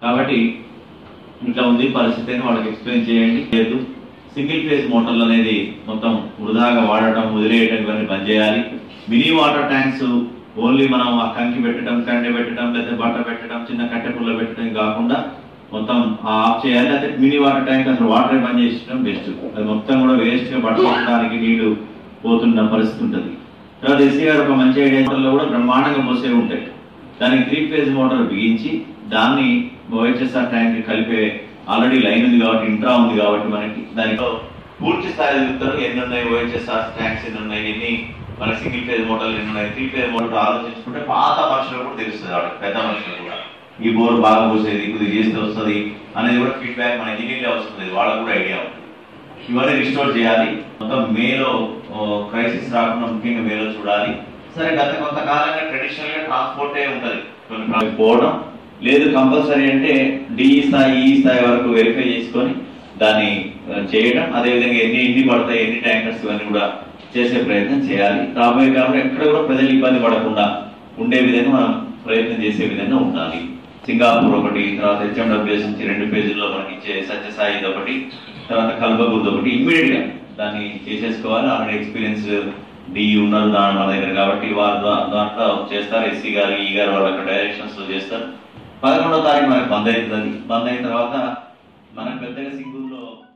కాబట్టి ఇట్లా ఉంది పరిస్థితి అని వాళ్ళకి ఎక్స్ప్లెయిన్ చేయండి లేదు సింగిల్ ఫేజ్ మోటార్లు అనేది మొత్తం వృధాగా వాడటం వదిలేయటం ఇవన్నీ బంద్ చేయాలి మినీ వాటర్ ట్యాంక్స్ ఓన్లీ మనం ఆ కంకి పెట్టడం కండె పెట్టడం లేదా బట్ట పెట్టడం చిన్న కట్టె పుల్ల పెట్టడం కాకుండా మొత్తం ఆఫ్ చేయాలి అయితే మినీ వాటర్ ట్యాంక్ అసలు వాటర్ బంద్ చేసడం బెస్ట్ అది మొత్తం కూడా వేస్ట్ గా బట్ట పెట్టడానికి నీళ్లు పోతున్న పరిస్థితి ఉంటుంది తర్వాత ఎస్సీ గారు ఒక మంచి ఐడియాలో కూడా బ్రహ్మాండంగా పోసే ఉంటాయి దానికి త్రీ ఫేజ్ మోటార్ బిగించి దాన్ని ఓహెచ్ఎస్ఆర్ ట్యాంక్ కలిపే ఆల్రెడీ లైన్ ఉంది కాబట్టి ఇంట్రా ఉంది కాబట్టి మనకి దానిలో పూర్తి స్థాయి చెప్తారు ఎన్ని ఉన్నాయి ఓహెచ్ఎస్ఆర్ ట్యాంక్స్ ఎన్ని ఉన్నాయి ఎన్ని మన సింగిల్ ఫేజ్ మోటార్లు ఎన్ని ఉన్నాయి త్రీ ఫేజ్ మోటార్ ఆలోచించుకుంటే పాత మనుషులు కూడా తెలుస్తుంది వాళ్ళకి పెద్ద మనుషులు కూడా ఈ బోర్ బాగా పోసేది కొద్దిగా చేస్తే వస్తుంది అనేది కూడా ఫీడ్బ్యాక్ మన ఇంజనీర్లే వస్తుంది వాళ్ళకు కూడా ఐడియా ఉంటుంది ఇవన్నీ రిస్టోర్ చేయాలి మొత్తం మేలో క్రైసిస్ రాకుండా ముఖ్యంగా మేలో చూడాలి సరే గత కొంతకాలంగా ట్రెడిషనల్ గా ట్రాన్స్పోర్ట్ ఉంటది కొన్ని ప్రాంతాలకు పోవడం లేదు కంపల్సరీ అంటే డిఈ స్థాయి ఈ స్థాయి వరకు వెరిఫై చేసుకొని దాన్ని ఆ, చేయడం అదేవిధంగా ఎన్ని ఎన్ని పడతాయి ఎన్ని ట్యాంకర్స్ ఇవన్నీ కూడా చేసే ప్రయత్నం చేయాలి రాబోయే కాలంలో ఎక్కడ కూడా ప్రజలు ఇబ్బంది పడకుండా ఉండే విధంగా మనం ప్రయత్నం చేసే విధంగా ఉండాలి సింగాపూర్ ఒకటి తర్వాత హెచ్ఎండబ్ల్యూఎస్ నుంచి రెండు పేజీల్లో మనకి ఇచ్చే సత్యసాయి ఇది ఒకటి తర్వాత కల్పగుర్ది ఒకటి ఇమ్మీడియట్ గా దాన్ని చేసేసుకోవాలి ఆల్రెడీ ఎక్స్పీరియన్స్ డి ఉన్నారు దాని మన దగ్గర కాబట్టి వారు దా- దాంట్లో చేస్తారు ఎస్సీ గారు ఈ గారు వాళ్ళు అక్కడ డైరెక్షన్స్ లో చేస్తారు పదకొండో తారీఖు మనకి బంద్ అవుతుంది అది బంద్ అయిన తర్వాత మనకు పెద్దగా సింగుల్లో